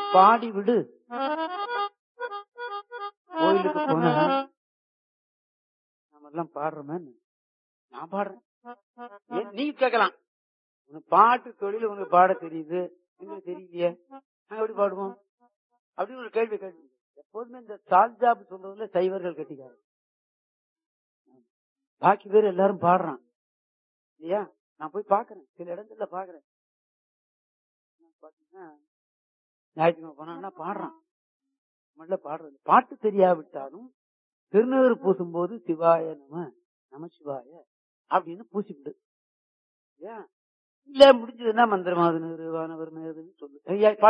பாடி விடு கோயிலுக்கு போனா நம்ம எல்லாம் பாடுறோமே நான் பாடுறேன் ஏன் நீ கேட்கலாம் உனக்கு பாட்டு தொழில் உனக்கு பாட தெரியுது எங்களுக்கு தெரியலையே நாங்க எப்படி பாடுவோம் அப்படின்னு ஒரு கேள்வி கேள்வி எப்போதுமே இந்த சால்ஜாப் சொல்றதுல சைவர்கள் கட்டிக்காரு பாக்கி பேர் எல்லாரும் பாடுறான் இல்லையா நான் போய் பாக்குறேன் சில இடங்கள்ல பாக்குறேன் பாத்தீங்கன்னா ஞாயிற்றுக்கிழமை போனா பாடுறான் முதல்ல பாடுறது பாட்டு தெரியாவிட்டாலும் திருநகர் பூசும் போது சிவாய நம நம சிவாய அப்படின்னு பூசிவிடு ஏன் இல்ல முடிஞ்சதுன்னா மந்திரமாவது வானவர் சொல்லு ஐயா,